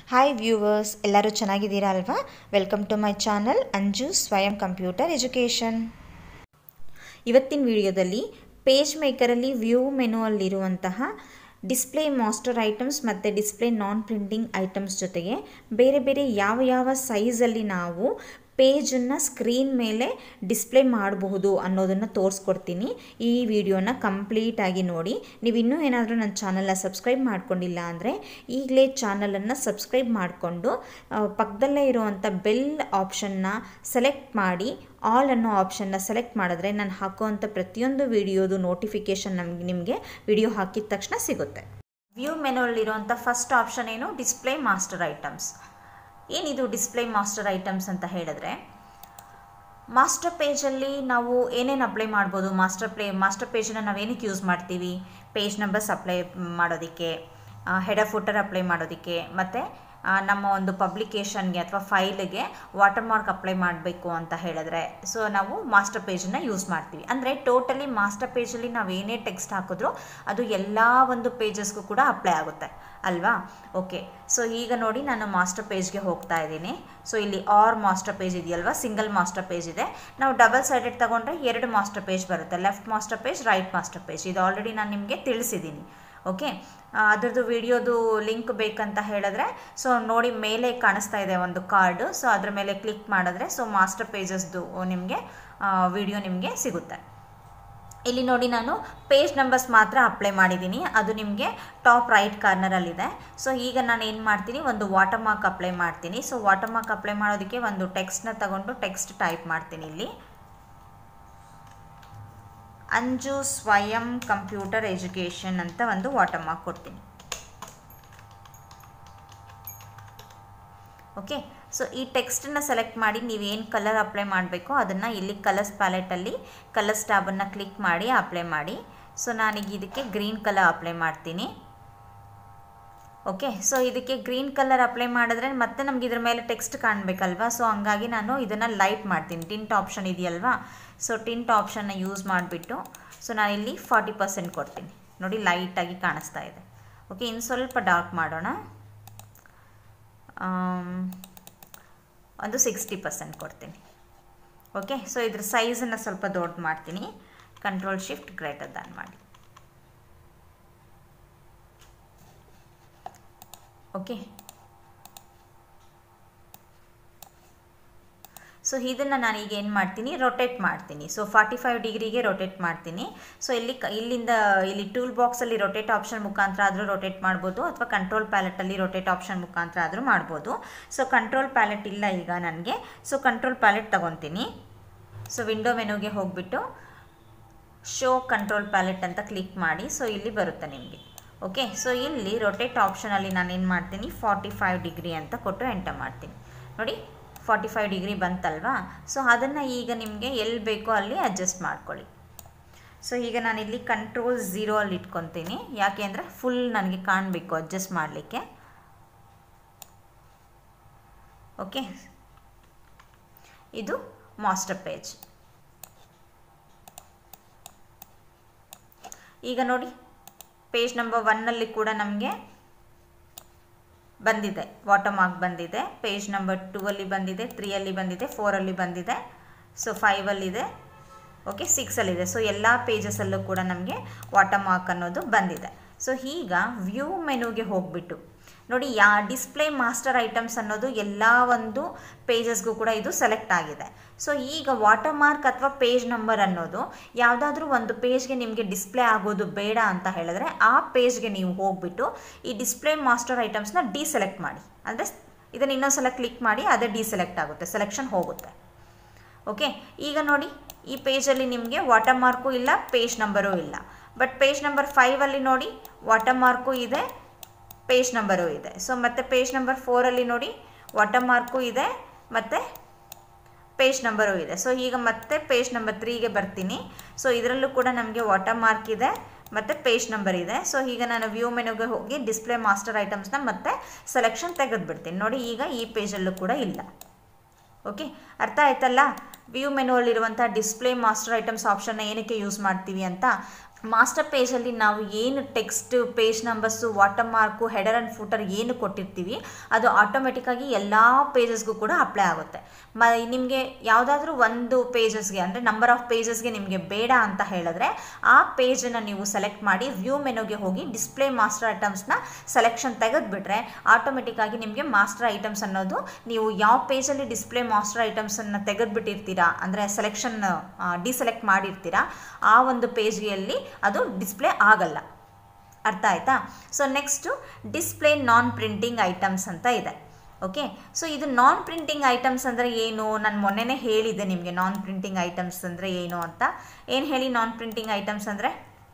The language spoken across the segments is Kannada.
ಹಾಯ್ ವ್ಯೂವರ್ಸ್ ಎಲ್ಲರೂ ಚೆನ್ನಾಗಿದ್ದೀರಾ ಅಲ್ವಾ welcome to my channel Anju ಸ್ವಯಂ ಕಂಪ್ಯೂಟರ್ ಎಜುಕೇಷನ್ ಇವತ್ತಿನ ವಿಡಿಯೋದಲ್ಲಿ ಪೇಜ್ ಮೇಕರಲ್ಲಿ ವ್ಯೂ ಮೆನುವಲ್ಲಿರುವಂತಹ ಡಿಸ್ಪ್ಲೇ ಮಾಸ್ಟರ್ ಐಟಮ್ಸ್ ಮತ್ತು ಡಿಸ್ಪ್ಲೇ ನಾನ್ ಪ್ರಿಂಟಿಂಗ್ ಐಟಮ್ಸ್ ಜೊತೆಗೆ ಬೇರೆ ಬೇರೆ ಯಾವ ಯಾವ ಸೈಜಲ್ಲಿ ನಾವು ಪೇಜನ್ನು ಸ್ಕ್ರೀನ್ ಮೇಲೆ ಡಿಸ್ಪ್ಲೇ ಮಾಡಬಹುದು ಅನ್ನೋದನ್ನು ತೋರಿಸ್ಕೊಡ್ತೀನಿ ಈ ವಿಡಿಯೋನ ಕಂಪ್ಲೀಟಾಗಿ ನೋಡಿ ನೀವು ಇನ್ನೂ ಏನಾದರೂ ನನ್ನ ಚಾನಲ್ನ ಸಬ್ಸ್ಕ್ರೈಬ್ ಮಾಡ್ಕೊಂಡಿಲ್ಲ ಅಂದರೆ ಈಗಲೇ ಚಾನಲನ್ನು ಸಬ್ಸ್ಕ್ರೈಬ್ ಮಾಡಿಕೊಂಡು ಪಕ್ಕದಲ್ಲೇ ಇರುವಂಥ ಬೆಲ್ ಆಪ್ಷನ್ನ ಸೆಲೆಕ್ಟ್ ಮಾಡಿ ಆಲ್ ಅನ್ನೋ ಆಪ್ಷನ್ನ ಸೆಲೆಕ್ಟ್ ಮಾಡಿದ್ರೆ ನಾನು ಹಾಕುವಂಥ ಪ್ರತಿಯೊಂದು ವಿಡಿಯೋದು ನೋಟಿಫಿಕೇಷನ್ ನಮ್ಗೆ ನಿಮಗೆ ವಿಡಿಯೋ ಹಾಕಿದ ತಕ್ಷಣ ಸಿಗುತ್ತೆ ವ್ಯೂ ಮೆನುವಲ್ಲಿರುವಂಥ ಫಸ್ಟ್ ಆಪ್ಷನ್ ಏನು ಡಿಸ್ಪ್ಲೇ ಮಾಸ್ಟರ್ ಐಟಮ್ಸ್ ಏನಿದು ಡಿಸ್ಪ್ಲೇ ಮಾಸ್ಟರ್ ಐಟಮ್ಸ್ ಅಂತ ಹೇಳಿದ್ರೆ ಮಾಸ್ಟರ್ ಪೇಜಲ್ಲಿ ನಾವು ಏನೇನು ಅಪ್ಲೈ ಮಾಡ್ಬೋದು ಮಾಸ್ಟರ್ ಪ್ಲೇ ಮಾಸ್ಟರ್ ಪೇಜನ್ನು ನಾವು ಏನಕ್ಕೆ ಯೂಸ್ ಮಾಡ್ತೀವಿ ಪೇಜ್ ನಂಬರ್ಸ್ ಅಪ್ಲೈ ಮಾಡೋದಕ್ಕೆ ಹೆಡರ್ ಫುಟರ್ ಅಪ್ಲೈ ಮಾಡೋದಕ್ಕೆ ಮತ್ತು ನಮ್ಮ ಒಂದು ಪಬ್ಲಿಕೇಶನ್ಗೆ ಅಥವಾ ಫೈಲಿಗೆ ವಾಟರ್ ಮಾರ್ಕ್ ಅಪ್ಲೈ ಮಾಡಬೇಕು ಅಂತ ಹೇಳಿದ್ರೆ ಸೊ ನಾವು ಮಾಸ್ಟರ್ ಪೇಜನ್ನು ಯೂಸ್ ಮಾಡ್ತೀವಿ ಅಂದರೆ ಟೋಟಲಿ ಮಾಸ್ಟರ್ ಪೇಜಲ್ಲಿ ನಾವು ಏನೇ ಟೆಕ್ಸ್ಟ್ ಹಾಕಿದ್ರೂ ಅದು ಎಲ್ಲ ಒಂದು ಪೇಜಸ್ಗೂ ಕೂಡ ಅಪ್ಲೈ ಆಗುತ್ತೆ ಅಲ್ವಾ ಓಕೆ ಸೊ ಈಗ ನೋಡಿ ನಾನು ಮಾಸ್ಟರ್ ಪೇಜ್ಗೆ ಹೋಗ್ತಾ ಇದ್ದೀನಿ ಸೊ ಇಲ್ಲಿ ಆರ್ ಮಾಸ್ಟರ್ ಪೇಜ್ ಇದೆಯಲ್ವಾ ಸಿಂಗಲ್ ಮಾಸ್ಟರ್ ಪೇಜ್ ಇದೆ ನಾವು ಡಬಲ್ ಸೈಡೆಡ್ ತಗೊಂಡ್ರೆ ಎರಡು ಮಾಸ್ಟರ್ ಪೇಜ್ ಬರುತ್ತೆ left master page right master page ಇದು ಆಲ್ರೆಡಿ ನಾನು ನಿಮಗೆ ತಿಳಿಸಿದ್ದೀನಿ ಓಕೆ ಅದರದ್ದು ವಿಡಿಯೋದು ಲಿಂಕ್ ಬೇಕಂತ ಹೇಳಿದ್ರೆ ಸೊ ನೋಡಿ ಮೇಲೆ ಕಾಣಿಸ್ತಾ ಇದೆ ಒಂದು ಕಾರ್ಡು ಸೊ ಅದ್ರ ಮೇಲೆ ಕ್ಲಿಕ್ ಮಾಡಿದ್ರೆ ಸೊ ಮಾಸ್ಟರ್ ಪೇಜಸ್ದು ನಿಮಗೆ ವಿಡಿಯೋ ನಿಮಗೆ ಸಿಗುತ್ತೆ ಇಲ್ಲಿ ನೋಡಿ ನಾನು ಪೇಜ್ ನಂಬರ್ಸ್ ಮಾತ್ರ ಅಪ್ಲೈ ಮಾಡಿದ್ದೀನಿ ಅದು ನಿಮಗೆ ಟಾಪ್ ರೈಟ್ ಕಾರ್ನರಲ್ಲಿದೆ ಸೊ ಈಗ ನಾನು ಏನು ಮಾಡ್ತೀನಿ ಒಂದು ವಾಟರ್ ಮಾರ್ಕ್ ಅಪ್ಲೈ ಮಾಡ್ತೀನಿ ಸೊ ವಾಟರ್ ಮಾರ್ಕ್ ಅಪ್ಲೈ ಮಾಡೋದಕ್ಕೆ ಒಂದು ಟೆಕ್ಸ್ಟ್ನ ತಗೊಂಡು ಟೆಕ್ಸ್ಟ್ ಟೈಪ್ ಮಾಡ್ತೀನಿ ಇಲ್ಲಿ ಅಂಜು ಸ್ವಯಂ ಕಂಪ್ಯೂಟರ್ ಎಜುಕೇಷನ್ ಅಂತ ಒಂದು ವಾಟರ್ ಮಾರ್ಕ್ ಕೊಡ್ತೀನಿ ಓಕೆ ಸೊ ಈ ಟೆಕ್ಸ್ಟನ್ನು ಸೆಲೆಕ್ಟ್ ಮಾಡಿ ನೀವೇನು ಕಲರ್ ಅಪ್ಲೈ ಮಾಡಬೇಕೋ ಅದನ್ನು ಇಲ್ಲಿ ಕಲರ್ಸ್ ಪ್ಯಾಲೆಟಲ್ಲಿ ಕಲರ್ಸ್ ಟ್ಯಾಬನ್ನು ಕ್ಲಿಕ್ ಮಾಡಿ ಅಪ್ಲೈ ಮಾಡಿ ಸೊ ನಾನೀಗ ಇದಕ್ಕೆ ಗ್ರೀನ್ ಕಲರ್ ಅಪ್ಲೈ ಮಾಡ್ತೀನಿ ಓಕೆ ಸೊ ಇದಕ್ಕೆ ಗ್ರೀನ್ ಕಲರ್ ಅಪ್ಲೈ ಮಾಡಿದ್ರೆ ಮತ್ತೆ ನಮ್ಗೆ ಇದ್ರ ಮೇಲೆ ಟೆಕ್ಸ್ಟ್ ಕಾಣಬೇಕಲ್ವಾ ಸೊ ಹಂಗಾಗಿ ನಾನು ಇದನ್ನು ಲೈಟ್ ಮಾಡ್ತೀನಿ ಟಿಂಟ್ ಆಪ್ಷನ್ ಇದೆಯಲ್ವಾ ಸೊ ಟಿಂಟ್ ಆಪ್ಷನ್ನ ಯೂಸ್ ಮಾಡಿಬಿಟ್ಟು ಸೊ ನಾನಿಲ್ಲಿ ಫಾರ್ಟಿ ಪರ್ಸೆಂಟ್ ಕೊಡ್ತೀನಿ ನೋಡಿ ಲೈಟಾಗಿ ಕಾಣಿಸ್ತಾ ಇದೆ ಓಕೆ ಇನ್ನು ಸ್ವಲ್ಪ ಡಾರ್ಕ್ ಮಾಡೋಣ ಒಂದು ಸಿಕ್ಸ್ಟಿ ಪರ್ಸೆಂಟ್ ಕೊಡ್ತೀನಿ ಓಕೆ ಸೊ ಇದ್ರ ಸೈಜನ್ನು ಸ್ವಲ್ಪ ದೊಡ್ಡ ಮಾಡ್ತೀನಿ ಕಂಟ್ರೋಲ್ ಶಿಫ್ಟ್ ಗ್ರೇಟರ್ ದಾನ್ ಮಾಡಿ ಓಕೆ ಸೊ ಇದನ್ನು ನಾನು ಈಗ ಏನು ಮಾಡ್ತೀನಿ ರೊಟೇಟ್ ಮಾಡ್ತೀನಿ ಸೊ ಫಾರ್ಟಿ ಫೈವ್ ಡಿಗ್ರಿಗೆ ರೊಟೇಟ್ ಮಾಡ್ತೀನಿ ಸೊ ಇಲ್ಲಿ ಕ ಇಲ್ಲಿಂದ ಇಲ್ಲಿ ಟೂಲ್ ಬಾಕ್ಸಲ್ಲಿ ರೊಟೇಟ್ ಆಪ್ಷನ್ ಮುಖಾಂತರ ಆದರೂ ರೊಟೇಟ್ ಮಾಡ್ಬೋದು ಅಥವಾ ಕಂಟ್ರೋಲ್ ಪ್ಯಾಲೆಟಲ್ಲಿ ರೊಟೇಟ್ ಆಪ್ಷನ್ ಮುಖಾಂತರ ಆದರೂ ಮಾಡ್ಬೋದು ಸೊ ಕಂಟ್ರೋಲ್ ಪ್ಯಾಲೆಟ್ ಇಲ್ಲ ಈಗ ನನಗೆ ಸೊ ಕಂಟ್ರೋಲ್ ಪ್ಯಾಲೆಟ್ ತೊಗೊತೀನಿ ಸೊ ವಿಂಡೋ ಮೆನುಗೆ ಹೋಗಿಬಿಟ್ಟು ಶೋ ಕಂಟ್ರೋಲ್ ಪ್ಯಾಲೆಟ್ ಅಂತ ಕ್ಲಿಕ್ ಮಾಡಿ ಸೊ ಇಲ್ಲಿ ಬರುತ್ತೆ ನಿಮಗೆ ಓಕೆ ಸೊ ಇಲ್ಲಿ ರೊಟೇಟ್ ಆಪ್ಷನಲ್ಲಿ ನಾನು ಏನು ಮಾಡ್ತೀನಿ ಫಾರ್ಟಿ ಫೈವ್ ಡಿಗ್ರಿ ಅಂತ ಕೊಟ್ಟು ಎಂಟರ್ ಮಾಡ್ತೀನಿ ನೋಡಿ ಫಾರ್ಟಿ ಫೈವ್ ಡಿಗ್ರಿ ಬಂತಲ್ವಾ ಸೊ ಅದನ್ನು ಈಗ ನಿಮಗೆ ಎಲ್ಲಿ ಬೇಕೋ ಅಲ್ಲಿ ಅಡ್ಜಸ್ಟ್ ಮಾಡ್ಕೊಳ್ಳಿ ಸೊ ಈಗ ನಾನಿಲ್ಲಿ ಕಂಟ್ರೋಲ್ ಝೀರೋ ಅಲ್ಲಿ ಇಟ್ಕೊತೀನಿ ಯಾಕೆ ಅಂದರೆ ಫುಲ್ ನನಗೆ ಕಾಣಬೇಕು ಅಡ್ಜಸ್ಟ್ ಮಾಡಲಿಕ್ಕೆ ಓಕೆ ಇದು ಮಾಸ್ಟರ್ ಪೇಜ್ ಈಗ ನೋಡಿ ಪೇಜ್ ನಂಬರ್ ಒನ್ನಲ್ಲಿ ಕೂಡ ನಮಗೆ ಬಂದಿದೆ ವಾಟರ್ ಮಾರ್ಕ್ ಬಂದಿದೆ ಪೇಜ್ ನಂಬರ್ ಟೂ ಅಲ್ಲಿ ಬಂದಿದೆ ತ್ರೀಯಲ್ಲಿ ಬಂದಿದೆ ಫೋರಲ್ಲಿ ಬಂದಿದೆ ಸೊ ಫೈವಲ್ಲಿದೆ ಓಕೆ ಸಿಕ್ಸಲ್ಲಿದೆ ಸೊ ಎಲ್ಲ ಪೇಜಸಲ್ಲೂ ಕೂಡ ನಮಗೆ ವಾಟರ್ ಮಾರ್ಕ್ ಅನ್ನೋದು ಬಂದಿದೆ ಸೊ ಈಗ ವ್ಯೂ ಮೆನುಗೆ ಹೋಗ್ಬಿಟ್ಟು ನೋಡಿ ಯಾ ಡಿಸ್ಪ್ಲೇ ಮಾಸ್ಟರ್ ಐಟಮ್ಸ್ ಅನ್ನೋದು ಎಲ್ಲ ಒಂದು ಪೇಜಸ್ಗೂ ಕೂಡ ಇದು ಸೆಲೆಕ್ಟ್ ಆಗಿದೆ ಸೊ ಈಗ ವಾಟರ್ ಮಾರ್ಕ್ ಅಥವಾ ಪೇಜ್ ನಂಬರ್ ಅನ್ನೋದು ಯಾವುದಾದ್ರೂ ಒಂದು ಪೇಜ್ಗೆ ನಿಮಗೆ ಡಿಸ್ಪ್ಲೇ ಆಗೋದು ಬೇಡ ಅಂತ ಹೇಳಿದ್ರೆ ಆ ಪೇಜ್ಗೆ ನೀವು ಹೋಗ್ಬಿಟ್ಟು ಈ ಡಿಸ್ಪ್ಲೇ ಮಾಸ್ಟರ್ ಐಟಮ್ಸ್ನ ಡಿಸೆಲೆಕ್ಟ್ ಮಾಡಿ ಅಂದರೆ ಇದನ್ನು ಇನ್ನೊಂದ್ಸಲ ಕ್ಲಿಕ್ ಮಾಡಿ ಅದೇ ಡಿಸೆಲೆಕ್ಟ್ ಆಗುತ್ತೆ ಸೆಲೆಕ್ಷನ್ ಹೋಗುತ್ತೆ ಓಕೆ ಈಗ ನೋಡಿ ಈ ಪೇಜಲ್ಲಿ ನಿಮಗೆ ವಾಟರ್ ಮಾರ್ಕು ಇಲ್ಲ ಪೇಜ್ ನಂಬರೂ ಇಲ್ಲ ಬಟ್ ಪೇಜ್ ನಂಬರ್ ಫೈವಲ್ಲಿ ನೋಡಿ ವಾಟರ್ ಮಾರ್ಕು ಇದೆ ಪೇಜ್ ನಂಬರು ಇದೆ ಸೊ ಮತ್ತು ಪೇಜ್ ನಂಬರ್ ಫೋರಲ್ಲಿ ನೋಡಿ ವಾಟರ್ ಮಾರ್ಕು ಇದೆ ಮತ್ತು ಪೇಜ್ ನಂಬರು ಇದೆ ಸೊ ಈಗ ಮತ್ತೆ ಪೇಜ್ ನಂಬರ್ ತ್ರೀಗೆ ಬರ್ತೀನಿ ಸೊ ಇದರಲ್ಲೂ ಕೂಡ ನಮಗೆ ವಾಟರ್ ಮಾರ್ಕ್ ಇದೆ ಮತ್ತು ಪೇಜ್ ನಂಬರ್ ಇದೆ ಸೊ ಈಗ ನಾನು ವ್ಯೂ ಮೆನುಗೆ ಹೋಗಿ ಡಿಸ್ಪ್ಲೇ ಮಾಸ್ಟರ್ ಐಟಮ್ಸ್ನ ಮತ್ತೆ ಸೆಲೆಕ್ಷನ್ ತೆಗೆದುಬಿಡ್ತೀನಿ ನೋಡಿ ಈಗ ಈ ಪೇಜಲ್ಲೂ ಕೂಡ ಇಲ್ಲ ಓಕೆ ಅರ್ಥ ಆಯ್ತಲ್ಲ ವ್ಯೂ ಮೆನುವಲ್ಲಿರುವಂಥ ಡಿಸ್ಪ್ಲೇ ಮಾಸ್ಟರ್ ಐಟಮ್ಸ್ ಆಪ್ಷನ್ನ ಏನಕ್ಕೆ ಯೂಸ್ ಮಾಡ್ತೀವಿ ಅಂತ ಮಾಸ್ಟರ್ ಪೇಜಲ್ಲಿ ನಾವು ಏನು text page numbers watermark header and footer ಏನು ಕೊಟ್ಟಿರ್ತೀವಿ ಅದು ಆಟೋಮೆಟಿಕ್ಕಾಗಿ ಎಲ್ಲ ಪೇಜಸ್ಗೂ ಕೂಡ ಅಪ್ಲೈ ಆಗುತ್ತೆ ಮ ನಿಮಗೆ ಯಾವುದಾದ್ರೂ ಒಂದು ಪೇಜಸ್ಗೆ ಅಂದರೆ ನಂಬರ್ ಆಫ್ ಪೇಜಸ್ಗೆ ನಿಮಗೆ ಬೇಡ ಅಂತ ಹೇಳಿದ್ರೆ ಆ ಪೇಜನ್ನು ನೀವು ಸೆಲೆಕ್ಟ್ ಮಾಡಿ ವ್ಯೂ ಮೆನುಗೆ ಹೋಗಿ ಡಿಸ್ಪ್ಲೇ ಮಾಸ್ಟರ್ ಐಟಮ್ಸ್ನ ಸೆಲೆಕ್ಷನ್ ತೆಗೆದುಬಿಟ್ರೆ ಆಟೋಮೆಟಿಕ್ಕಾಗಿ ನಿಮಗೆ ಮಾಸ್ಟರ್ ಐಟಮ್ಸ್ ಅನ್ನೋದು ನೀವು ಯಾವ ಪೇಜಲ್ಲಿ ಡಿಸ್ಪ್ಲೇ ಮಾಸ್ಟರ್ ಐಟಮ್ಸನ್ನು ತೆಗೆದುಬಿಟ್ಟಿರ್ತೀರಾ ಅಂದರೆ ಸೆಲೆಕ್ಷನ್ ಡಿಸೆಲೆಕ್ಟ್ ಮಾಡಿರ್ತೀರಾ ಆ ಒಂದು ಪೇಜ್ಗೆಯಲ್ಲಿ ಅದು ಡಿಸ್ಪ್ಲೇ ಆಗಲ್ಲ ಅರ್ಥ ಆಯ್ತಾ so next display non printing items ಅಂತ ಇದೆ ಓಕೆ ಸೊ ಇದು ನಾನ್ ಪ್ರಿಂಟಿಂಗ್ ಐಟಮ್ಸ್ ಅಂದರೆ ಏನು ನಾನು ಮೊನ್ನೆನೇ ಹೇಳಿದ್ದೆ ನಿಮಗೆ ನಾನ್ ಪ್ರಿಂಟಿಂಗ್ ಐಟಮ್ಸ್ ಅಂದರೆ ಏನು ಅಂತ ಏನು ಹೇಳಿ ನಾನ್ ಪ್ರಿಂಟಿಂಗ್ ಐಟಮ್ಸ್ ಅಂದರೆ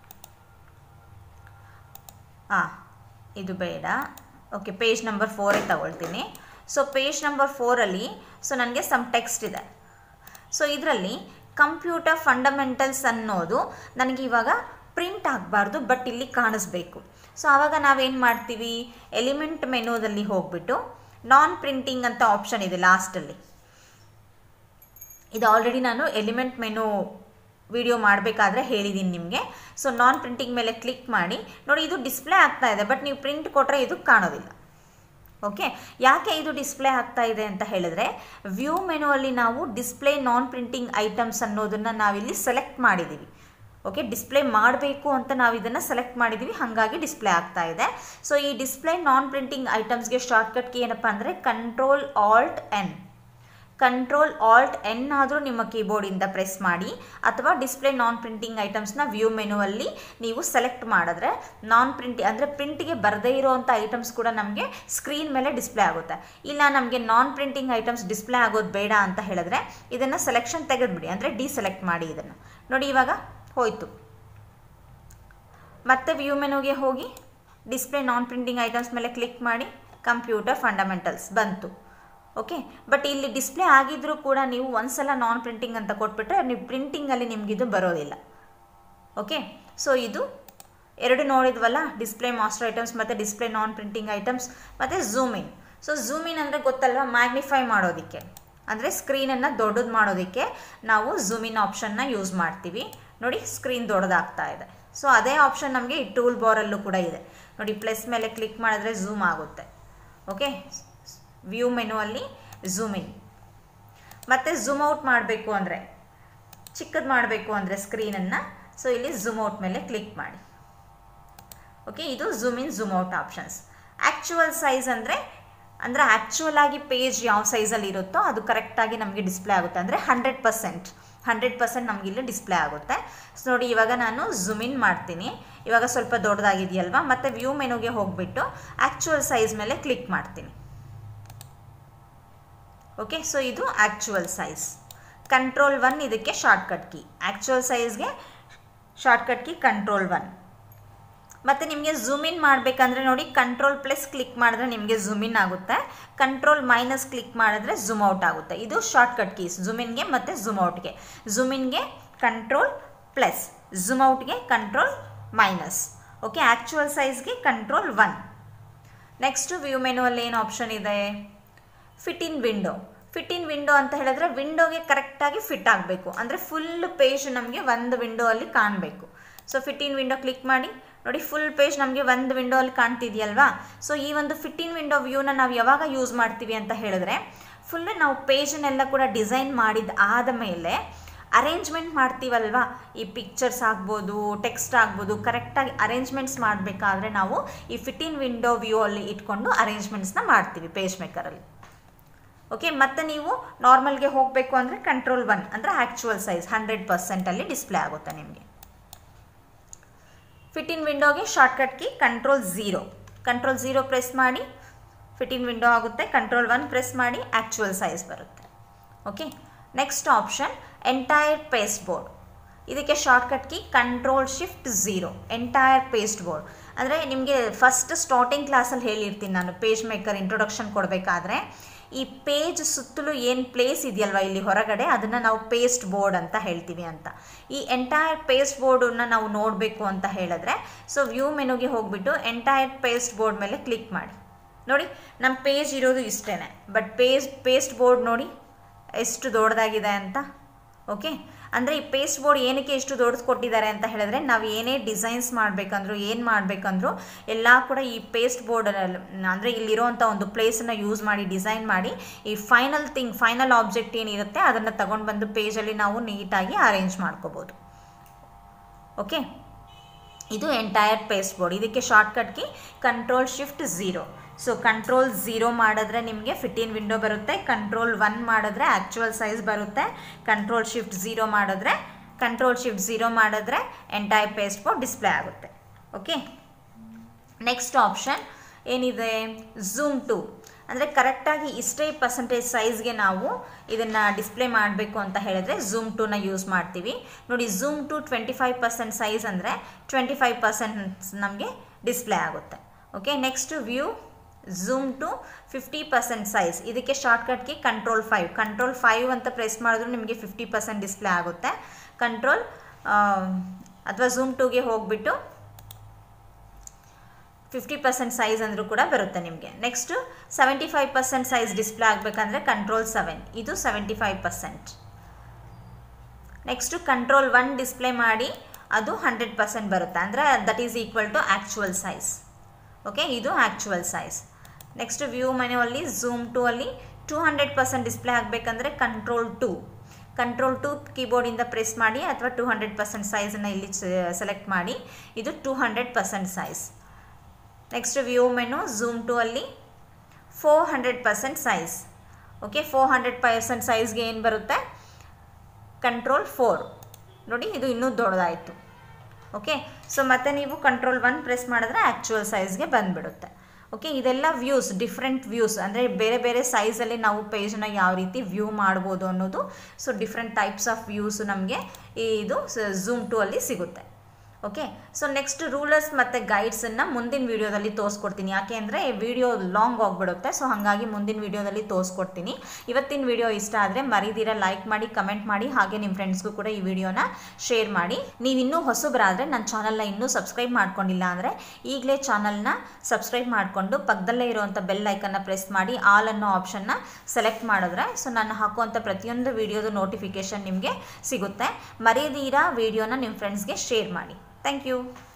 ಹಾಂ ಇದು ಬೇಡ ಓಕೆ ಪೇಜ್ ನಂಬರ್ ಫೋರೇ ತಗೊಳ್ತೀನಿ ಸೊ ಪೇಜ್ ನಂಬರ್ ಫೋರಲ್ಲಿ ಸೊ ನನಗೆ ಸಮ್ ಟೆಕ್ಸ್ಟ್ ಇದೆ ಸೊ ಇದರಲ್ಲಿ ಕಂಪ್ಯೂಟರ್ ಫಂಡಮೆಂಟಲ್ಸ್ ಅನ್ನೋದು ನನಗೆ ಇವಾಗ ಪ್ರಿಂಟ್ ಆಗಬಾರ್ದು ಬಟ್ ಇಲ್ಲಿ ಕಾಣಿಸ್ಬೇಕು ಸೊ ಆವಾಗ ನಾವೇನು ಮಾಡ್ತೀವಿ ಎಲಿಮೆಂಟ್ ಮೆನುದಲ್ಲಿ ಹೋಗ್ಬಿಟ್ಟು ನಾನ್ ಪ್ರಿಂಟಿಂಗ್ ಅಂತ ಆಪ್ಷನ್ ಇದೆ ಲಾಸ್ಟಲ್ಲಿ ಇದು ಆಲ್ರೆಡಿ ನಾನು ಎಲಿಮೆಂಟ್ ಮೆನು ವಿಡಿಯೋ ಮಾಡಬೇಕಾದ್ರೆ ಹೇಳಿದ್ದೀನಿ ನಿಮಗೆ ಸೊ ನಾನ್ ಪ್ರಿಂಟಿಂಗ್ ಮೇಲೆ ಕ್ಲಿಕ್ ಮಾಡಿ ನೋಡಿ ಇದು ಡಿಸ್ಪ್ಲೇ ಆಗ್ತಾ ಇದೆ ಬಟ್ ನೀವು ಪ್ರಿಂಟ್ ಕೊಟ್ಟರೆ ಇದು ಕಾಣೋದಿಲ್ಲ ಓಕೆ ಯಾಕೆ ಇದು ಡಿಸ್ಪ್ಲೇ ಆಗ್ತಾ ಇದೆ ಅಂತ ಹೇಳಿದ್ರೆ ವ್ಯೂ ಮೆನುವಲ್ಲಿ ನಾವು ಡಿಸ್ಪ್ಲೇ ನಾನ್ ಪ್ರಿಂಟಿಂಗ್ ಐಟಮ್ಸ್ ಅನ್ನೋದನ್ನು ನಾವಿಲ್ಲಿ ಸೆಲೆಕ್ಟ್ ಮಾಡಿದ್ದೀವಿ ಓಕೆ ಡಿಸ್ಪ್ಲೇ ಮಾಡಬೇಕು ಅಂತ ನಾವು ಇದನ್ನು ಸೆಲೆಕ್ಟ್ ಮಾಡಿದ್ದೀವಿ ಹಾಗಾಗಿ ಡಿಸ್ಪ್ಲೇ ಆಗ್ತಾ ಇದೆ ಸೊ ಈ ಡಿಸ್ಪ್ಲೇ ನಾನ್ ಪ್ರಿಂಟಿಂಗ್ ಐಟಮ್ಸ್ಗೆ ಶಾರ್ಟ್ಕಟ್ ಕೀ ಏನಪ್ಪ ಅಂದರೆ control alt N control alt N ಆದರೂ ನಿಮ್ಮ ಕೀಬೋರ್ಡಿಂದ ಪ್ರೆಸ್ ಮಾಡಿ ಅಥವಾ ಡಿಸ್ಪ್ಲೇ ನಾನ್ ಪ್ರಿಂಟಿಂಗ್ ಐಟಮ್ಸ್ನ ವ್ಯೂ ಮೆನುವಲ್ಲಿ ನೀವು ಸೆಲೆಕ್ಟ್ ಮಾಡಿದ್ರೆ ನಾನ್ ಪ್ರಿಂಟ್ ಅಂದರೆ ಪ್ರಿಂಟ್ಗೆ ಬರದೇ ಇರೋವಂಥ ಐಟಮ್ಸ್ ಕೂಡ ನಮಗೆ ಸ್ಕ್ರೀನ್ ಮೇಲೆ ಡಿಸ್ಪ್ಲೇ ಆಗುತ್ತೆ ಇಲ್ಲ ನಮಗೆ ನಾನ್ ಪ್ರಿಂಟಿಂಗ್ ಐಟಮ್ಸ್ ಡಿಸ್ಪ್ಲೇ ಆಗೋದು ಬೇಡ ಅಂತ ಹೇಳಿದ್ರೆ ಇದನ್ನು ಸೆಲೆಕ್ಷನ್ ತೆಗೆದುಬಿಡಿ ಅಂದರೆ ಡಿಸೆಲೆಕ್ಟ್ ಮಾಡಿ ಇದನ್ನು ನೋಡಿ ಇವಾಗ ಹೋಯಿತು ಮತ್ತೆ ವ್ಯೂ ಮೆನುಗೆ ಹೋಗಿ ಡಿಸ್ಪ್ಲೇ ನಾನ್ ಪ್ರಿಂಟಿಂಗ್ ಐಟಮ್ಸ್ ಮೇಲೆ ಕ್ಲಿಕ್ ಮಾಡಿ ಕಂಪ್ಯೂಟರ್ ಫಂಡಮೆಂಟಲ್ಸ್ ಬಂತು ಓಕೆ ಬಟ್ ಇಲ್ಲಿ ಡಿಸ್ಪ್ಲೇ ಆಗಿದ್ರೂ ಕೂಡ ನೀವು ಒಂದ್ಸಲ ನಾನ್ ಪ್ರಿಂಟಿಂಗ್ ಅಂತ ಕೊಟ್ಬಿಟ್ರೆ ನೀವು ಪ್ರಿಂಟಿಂಗಲ್ಲಿ ನಿಮಗಿದು ಬರೋದಿಲ್ಲ ಓಕೆ ಸೊ ಇದು ಎರಡು ನೋಡಿದ್ವಲ್ಲ ಡಿಸ್ಪ್ಲೇ ಮಾಸ್ಟರ್ ಐಟಮ್ಸ್ ಮತ್ತು ಡಿಸ್ಪ್ಲೇ ನಾನ್ ಪ್ರಿಂಟಿಂಗ್ ಐಟಮ್ಸ್ ಮತ್ತು zoom in so zoom in ಅಂದರೆ ಗೊತ್ತಲ್ವ ಮ್ಯಾಗ್ನಿಫೈ ಮಾಡೋದಕ್ಕೆ ಅಂದರೆ ಸ್ಕ್ರೀನನ್ನು ದೊಡ್ಡದು ಮಾಡೋದಕ್ಕೆ ನಾವು ಝೂಮ್ ಇನ್ ಆಪ್ಷನ್ನ ಯೂಸ್ ಮಾಡ್ತೀವಿ ನೋಡಿ ಸ್ಕ್ರೀನ್ ದೊಡ್ಡದಾಗ್ತಾ ಇದೆ ಸೊ ಅದೇ ಆಪ್ಷನ್ ನಮಗೆ ಈ ಟೂಲ್ ಬಾರಲ್ಲೂ ಕೂಡ ಇದೆ ನೋಡಿ ಪ್ಲಸ್ ಮೇಲೆ ಕ್ಲಿಕ್ ಮಾಡಿದ್ರೆ ಝೂಮ್ ಆಗುತ್ತೆ ಓಕೆ ವ್ಯೂ ಮೆನುವಲ್ಲಿ ಝೂಮ್ ಇನ್ ಮತ್ತು ಝೂಮ್ ಔಟ್ ಮಾಡಬೇಕು ಅಂದರೆ ಚಿಕ್ಕದು ಮಾಡಬೇಕು ಅಂದರೆ ಸ್ಕ್ರೀನನ್ನು ಸೊ ಇಲ್ಲಿ ಝೂಮ್ ಔಟ್ ಮೇಲೆ ಕ್ಲಿಕ್ ಮಾಡಿ ಓಕೆ ಇದು zoom in zoom out options actual size ಅಂದರೆ ಅಂದರೆ ಆ್ಯಕ್ಚುವಲ್ ಆಗಿ ಪೇಜ್ ಯಾವ ಸೈಜಲ್ಲಿ ಇರುತ್ತೋ ಅದು ಕರೆಕ್ಟಾಗಿ ನಮಗೆ ಡಿಸ್ಪ್ಲೇ ಆಗುತ್ತೆ ಅಂದರೆ ಹಂಡ್ರೆಡ್ ಪರ್ಸೆಂಟ್ ಹಂಡ್ರೆಡ್ ಪರ್ಸೆಂಟ್ ನಮಗೆ ಇಲ್ಲಿ ಡಿಸ್ಪ್ಲೇ ಆಗುತ್ತೆ ಸೊ ನೋಡಿ ಇವಾಗ ನಾನು ಝೂಮ್ ಇನ್ ಮಾಡ್ತೀನಿ ಇವಾಗ ಸ್ವಲ್ಪ ದೊಡ್ಡದಾಗಿದೆಯಲ್ವಾ ಮತ್ತು ವ್ಯೂ ಮೆನುಗೆ ಹೋಗಿಬಿಟ್ಟು ಆ್ಯಕ್ಚುವಲ್ ಸೈಜ್ ಮೇಲೆ ಕ್ಲಿಕ್ ಮಾಡ್ತೀನಿ ಓಕೆ ಸೊ ಇದು ಆ್ಯಕ್ಚುವಲ್ ಸೈಜ್ ಕಂಟ್ರೋಲ್ ಒನ್ ಇದಕ್ಕೆ ಶಾರ್ಟ್ಕಟ್ ಕೀ ಆ್ಯಕ್ಚುವಲ್ ಸೈಜ್ಗೆ ಶಾರ್ಟ್ಕಟ್ ಕೀ ಕಂಟ್ರೋಲ್ ಒನ್ ಮತ್ತು ನಿಮಗೆ ಝೂಮ್ ಇನ್ ಮಾಡಬೇಕಂದ್ರೆ ನೋಡಿ ಕಂಟ್ರೋಲ್ ಪ್ಲಸ್ ಕ್ಲಿಕ್ ಮಾಡಿದ್ರೆ ನಿಮಗೆ ಝೂಮ್ ಇನ್ ಆಗುತ್ತೆ ಕಂಟ್ರೋಲ್ ಮೈನಸ್ ಕ್ಲಿಕ್ ಮಾಡಿದ್ರೆ ಝೂಮ್ ಔಟ್ ಆಗುತ್ತೆ ಇದು ಶಾರ್ಟ್ಕಟ್ ಕೀಸ್ ಝೂಮ್ ಇನ್ಗೆ ಮತ್ತು ಝೂಮ್ ಔಟ್ಗೆ ಝೂಮ್ ಇನ್ಗೆ ಕಂಟ್ರೋಲ್ ಪ್ಲಸ್ ಝೂಮ್ ಔಟ್ಗೆ ಕಂಟ್ರೋಲ್ ಮೈನಸ್ ಓಕೆ ಆ್ಯಕ್ಚುವಲ್ ಸೈಜ್ಗೆ ಕಂಟ್ರೋಲ್ ಒನ್ ನೆಕ್ಸ್ಟು ವ್ಯೂ ಮೆನುವಲ್ಲಿ ಏನು ಆಪ್ಷನ್ ಇದೆ fit in window fit in window ಅಂತ ಹೇಳಿದ್ರೆ ವಿಂಡೋಗೆ ಕರೆಕ್ಟಾಗಿ ಫಿಟ್ ಆಗಬೇಕು ಅಂದರೆ ಫುಲ್ ಪೇಜ್ ನಮಗೆ ಒಂದು ವಿಂಡೋ ಅಲ್ಲಿ ಕಾಣಬೇಕು so fit in window click ಮಾಡಿ ನೋಡಿ ಫುಲ್ ಪೇಜ್ ನಮಗೆ ಒಂದು ವಿಂಡೋ ಅಲ್ಲಿ ಕಾಣ್ತಿದೆಯಲ್ವಾ ಸೊ ಈ ಒಂದು ಫಿಟ್ ಇನ್ ವಿಂಡೋ ವ್ಯೂನ ನಾವು ಯಾವಾಗ ಯೂಸ್ ಮಾಡ್ತೀವಿ ಅಂತ ಹೇಳಿದ್ರೆ ಫುಲ್ ನಾವು ಪೇಜನ್ನೆಲ್ಲ ಕೂಡ ಡಿಸೈನ್ ಮಾಡಿದ ಆದ ಮೇಲೆ ಅರೇಂಜ್ಮೆಂಟ್ ಮಾಡ್ತೀವಲ್ವಾ ಈ ಪಿಕ್ಚರ್ಸ್ ಆಗ್ಬೋದು ಟೆಕ್ಸ್ಟ್ ಆಗ್ಬೋದು ಕರೆಕ್ಟಾಗಿ ಅರೇಂಜ್ಮೆಂಟ್ಸ್ ಮಾಡಬೇಕಾದ್ರೆ ನಾವು ಈ ಫಿಟ್ ಇನ್ ವಿಂಡೋ ವ್ಯೂ ಅಲ್ಲಿ ಇಟ್ಕೊಂಡು ಅರೇಂಜ್ಮೆಂಟ್ಸ್ನ ಮಾಡ್ತೀವಿ ಪೇಜ್ ಮೇಕರಲ್ಲಿ ಓಕೆ ಮತ್ತು ನೀವು ನಾರ್ಮಲ್ಗೆ ಹೋಗಬೇಕು ಅಂದರೆ ಕಂಟ್ರೋಲ್ ಒನ್ ಅಂದರೆ ಆ್ಯಕ್ಚುವಲ್ ಸೈಜ್ ಹಂಡ್ರೆಡ್ ಪರ್ಸೆಂಟಲ್ಲಿ ಡಿಸ್ಪ್ಲೇ ಆಗುತ್ತೆ ನಿಮಗೆ ಫಿಟ್ ಇನ್ ವಿಂಡೋಗೆ shortcut key control zero control zero press ಮಾಡಿ ಫಿಟ್ ಇನ್ ವಿಂಡೋ ಆಗುತ್ತೆ ಕಂಟ್ರೋಲ್ ಒನ್ ಪ್ರೆಸ್ ಮಾಡಿ ಆ್ಯಕ್ಚುವಲ್ ಸೈಜ್ ಬರುತ್ತೆ okay next option entire pasteboard ಇದಕ್ಕೆ shortcut key control shift zero entire pasteboard ಅಂದರೆ ನಿಮಗೆ ಫಸ್ಟ್ ಸ್ಟಾರ್ಟಿಂಗ್ ಕ್ಲಾಸಲ್ಲಿ ಹೇಳಿರ್ತೀನಿ ನಾನು ಪೇಜ್ ಮೇಕರ್ ಇಂಟ್ರೊಡಕ್ಷನ್ ಕೊಡಬೇಕಾದ್ರೆ ಈ ಪೇಜ್ ಸುತ್ತಲೂ ಏನು ಪ್ಲೇಸ್ ಇದೆಯಲ್ವ ಇಲ್ಲಿ ಹೊರಗಡೆ ಅದನ್ನು ನಾವು ಪೇಸ್ಟ್ ಬೋರ್ಡ್ ಅಂತ ಹೇಳ್ತೀವಿ ಅಂತ ಈ ಎಂಟೈರ್ ಪೇಸ್ಟ್ ಬೋರ್ಡನ್ನು ನಾವು ನೋಡಬೇಕು ಅಂತ ಹೇಳಿದ್ರೆ ಸೊ ವ್ಯೂ ಮೆನುಗೆ ಹೋಗ್ಬಿಟ್ಟು ಎಂಟೈರ್ ಪೇಸ್ಟ್ ಬೋರ್ಡ್ ಮೇಲೆ ಕ್ಲಿಕ್ ಮಾಡಿ ನೋಡಿ ನಮ್ಮ ಪೇಜ್ ಇರೋದು ಇಷ್ಟೇ ಬಟ್ ಪೇಜ್ ಪೇಸ್ಟ್ ಬೋರ್ಡ್ ನೋಡಿ ಎಷ್ಟು ದೊಡ್ಡದಾಗಿದೆ ಅಂತ ಓಕೆ ಅಂದರೆ ಈ ಪೇಸ್ಟ್ ಬೋರ್ಡ್ ಏನಕ್ಕೆ ಇಷ್ಟು ದೊಡ್ಡದು ಕೊಟ್ಟಿದ್ದಾರೆ ಅಂತ ಹೇಳಿದ್ರೆ ನಾವು ಏನೇ ಡಿಸೈನ್ಸ್ ಮಾಡಬೇಕಂದ್ರು ಏನು ಮಾಡಬೇಕಂದ್ರು ಎಲ್ಲ ಕೂಡ ಈ ಪೇಸ್ಟ್ ಬೋರ್ಡಲ್ಲಿ ಅಂದರೆ ಇಲ್ಲಿರೋವಂಥ ಒಂದು ಪ್ಲೇಸನ್ನು ಯೂಸ್ ಮಾಡಿ ಡಿಸೈನ್ ಮಾಡಿ ಈ ಫೈನಲ್ ಥಿಂಗ್ ಫೈನಲ್ ಆಬ್ಜೆಕ್ಟ್ ಏನಿರುತ್ತೆ ಅದನ್ನು ತಗೊಂಡು ಬಂದು ಪೇಜಲ್ಲಿ ನಾವು ನೀಟಾಗಿ ಅರೇಂಜ್ ಮಾಡ್ಕೋಬೋದು ಓಕೆ ಇದು ಎಂಟೈರ್ ಪೇಸ್ಟ್ ಬೋರ್ಡ್ ಇದಕ್ಕೆ ಶಾರ್ಟ್ಕಟ್ಗೆ control shift zero so control zero ಮಾಡಿದ್ರೆ ನಿಮಗೆ ಫಿಟ್ಟಿನ್ ವಿಂಡೋ ಬರುತ್ತೆ ಕಂಟ್ರೋಲ್ ಒನ್ ಮಾಡಿದ್ರೆ ಆ್ಯಕ್ಚುಯಲ್ ಸೈಜ್ ಬರುತ್ತೆ ಕಂಟ್ರೋಲ್ ಶಿಫ್ಟ್ ಝೀರೋ ಮಾಡಿದ್ರೆ ಕಂಟ್ರೋಲ್ ಶಿಫ್ಟ್ ಝೀರೋ ಮಾಡಿದ್ರೆ ಎಂಟೈರ್ ಪೇಸ್ಟ್ ಬೋರ್ಡ್ ಡಿಸ್ಪ್ಲೇ ಆಗುತ್ತೆ ಓಕೆ ನೆಕ್ಸ್ಟ್ ಆಪ್ಷನ್ ಏನಿದೆ ಝೂಮ್ ಟು ಅಂದರೆ ಕರೆಕ್ಟಾಗಿ ಇಷ್ಟೇ ಪರ್ಸೆಂಟೇಜ್ ಸೈಜ್ಗೆ ನಾವು ಇದನ್ನು ಡಿಸ್ಪ್ಲೇ ಮಾಡಬೇಕು ಅಂತ ಹೇಳಿದ್ರೆ ಝೂಮ್ ಟೂನ ಯೂಸ್ ಮಾಡ್ತೀವಿ ನೋಡಿ zoom to twenty five percent size ಅಂದರೆ ಟ್ವೆಂಟಿ ಫೈವ್ ಪರ್ಸೆಂಟ್ ನಮಗೆ ಡಿಸ್ಪ್ಲೇ ಆಗುತ್ತೆ okay next view zoom to fifty percent size ಇದಕ್ಕೆ ಶಾರ್ಟ್ಕಟ್ಗೆ ಕಂಟ್ರೋಲ್ ಫೈವ್ ಕಂಟ್ರೋಲ್ ಫೈವ್ ಅಂತ ಪ್ರೆಸ್ ಮಾಡಿದ್ರು ನಿಮಗೆ ಫಿಫ್ಟಿ ಪರ್ಸೆಂಟ್ ಡಿಸ್ಪ್ಲೇ ಆಗುತ್ತೆ ಕಂಟ್ರೋಲ್ ಅಥವಾ ಝೂಮ್ ಟೂಗೆ ಹೋಗಿಬಿಟ್ಟು ಫಿಫ್ಟಿ ಪರ್ಸೆಂಟ್ ಸೈಜ್ ಅಂದರೂ ಕೂಡ ಬರುತ್ತೆ ನಿಮಗೆ next seventy five percent size display ಆಗಬೇಕಂದ್ರೆ ಕಂಟ್ರೋಲ್ ಸೆವೆನ್ ಇದು seventy five percent next control one display ಮಾಡಿ ಅದು ಹಂಡ್ರೆಡ್ ಪರ್ಸೆಂಟ್ ಬರುತ್ತೆ ಅಂದರೆ that is equal to actual size okay ಇದು ಆ್ಯಕ್ಚುವಲ್ ಸೈಜ್ ನೆಕ್ಸ್ಟ್ ವ್ಯೂ ಮೆನುವಲ್ಲಿ ಝೂಮ್ ಟು ಅಲ್ಲಿ ಟೂ ಹಂಡ್ರೆಡ್ ಪರ್ಸೆಂಟ್ ಡಿಸ್ಪ್ಲೇ ಆಗಬೇಕಂದ್ರೆ ಕಂಟ್ರೋಲ್ ಟು ಕಂಟ್ರೋಲ್ ಟು ಕೀಬೋರ್ಡಿಂದ ಪ್ರೆಸ್ ಮಾಡಿ ಅಥವಾ ಟೂ ಹಂಡ್ರೆಡ್ ಪರ್ಸೆಂಟ್ ಸೈಜನ್ನು ಇಲ್ಲಿ ಸೆಲೆಕ್ಟ್ ಮಾಡಿ ಇದು two hundred percent size next view menu zoom to ಅಲ್ಲಿ four hundred percent size okay four hundred percent ಸೈಜ್ಗೆ ಏನು ಬರುತ್ತೆ ಕಂಟ್ರೋಲ್ ಫೋರ್ ನೋಡಿ ಇದು ಇನ್ನೂ ದೊಡ್ಡದಾಯಿತು ಓಕೆ ಸೊ ಮತ್ತೆ ನೀವು ಕಂಟ್ರೋಲ್ ಒನ್ ಪ್ರೆಸ್ ಮಾಡಿದ್ರೆ ಆ್ಯಕ್ಚುಯಲ್ ಸೈಜ್ಗೆ ಬಂದುಬಿಡುತ್ತೆ ಓಕೆ ಇದೆಲ್ಲ ವ್ಯೂಸ್ ಡಿಫ್ರೆಂಟ್ ವ್ಯೂಸ್ ಅಂದರೆ ಬೇರೆ ಬೇರೆ ಸೈಜಲ್ಲಿ ನಾವು ಪೇಜನ್ನ ಯಾವ ರೀತಿ ವ್ಯೂ ಮಾಡ್ಬೋದು ಅನ್ನೋದು so different types of views ನಮಗೆ ಇದು ಝೂಮ್ ಟು ಅಲ್ಲಿ ಸಿಗುತ್ತೆ ಓಕೆ ಸೊ ನೆಕ್ಸ್ಟ್ ರೂಲರ್ಸ್ ಮತ್ತು ಗೈಡ್ಸನ್ನು ಮುಂದಿನ ವೀಡಿಯೋದಲ್ಲಿ ತೋರಿಸ್ಕೊಡ್ತೀನಿ ಯಾಕೆ ಅಂದರೆ ವಿಡಿಯೋ ಲಾಂಗ್ ಆಗಿಬಿಡುತ್ತೆ ಸೊ ಹಾಗಾಗಿ ಮುಂದಿನ ವೀಡಿಯೋದಲ್ಲಿ ತೋರಿಸ್ಕೊಡ್ತೀನಿ ಇವತ್ತಿನ ವಿಡಿಯೋ ಇಷ್ಟ ಆದರೆ ಮರಿದಿರ ಲೈಕ್ ಮಾಡಿ ಕಮೆಂಟ್ ಮಾಡಿ ಹಾಗೆ ನಿಮ್ಮ ಫ್ರೆಂಡ್ಸ್ಗೂ ಕೂಡ ಈ ವಿಡಿಯೋನ ಶೇರ್ ಮಾಡಿ ನೀವು ಇನ್ನೂ ಹೊಸಬರಾದರೆ ನನ್ನ ಚಾನಲ್ನ ಇನ್ನೂ ಸಬ್ಸ್ಕ್ರೈಬ್ ಮಾಡ್ಕೊಂಡಿಲ್ಲ ಅಂದರೆ ಈಗಲೇ ಚಾನಲ್ನ ಸಬ್ಸ್ಕ್ರೈಬ್ ಮಾಡಿಕೊಂಡು ಪಕ್ಕದಲ್ಲೇ ಇರುವಂಥ ಬೆಲ್ ಐಕನ್ನ ಪ್ರೆಸ್ ಮಾಡಿ ಆಲ್ ಅನ್ನೋ ಆಪ್ಷನ್ನ ಸೆಲೆಕ್ಟ್ ಮಾಡಿದ್ರೆ ಸೊ ನಾನು ಹಾಕುವಂಥ ಪ್ರತಿಯೊಂದು ವಿಡಿಯೋದು ನೋಟಿಫಿಕೇಷನ್ ನಿಮಗೆ ಸಿಗುತ್ತೆ ಮರೀದಿರ ವಿಡಿಯೋನ ನಿಮ್ಮ ಫ್ರೆಂಡ್ಸ್ಗೆ ಶೇರ್ ಮಾಡಿ ಥ್ಯಾಂಕ್ ಯು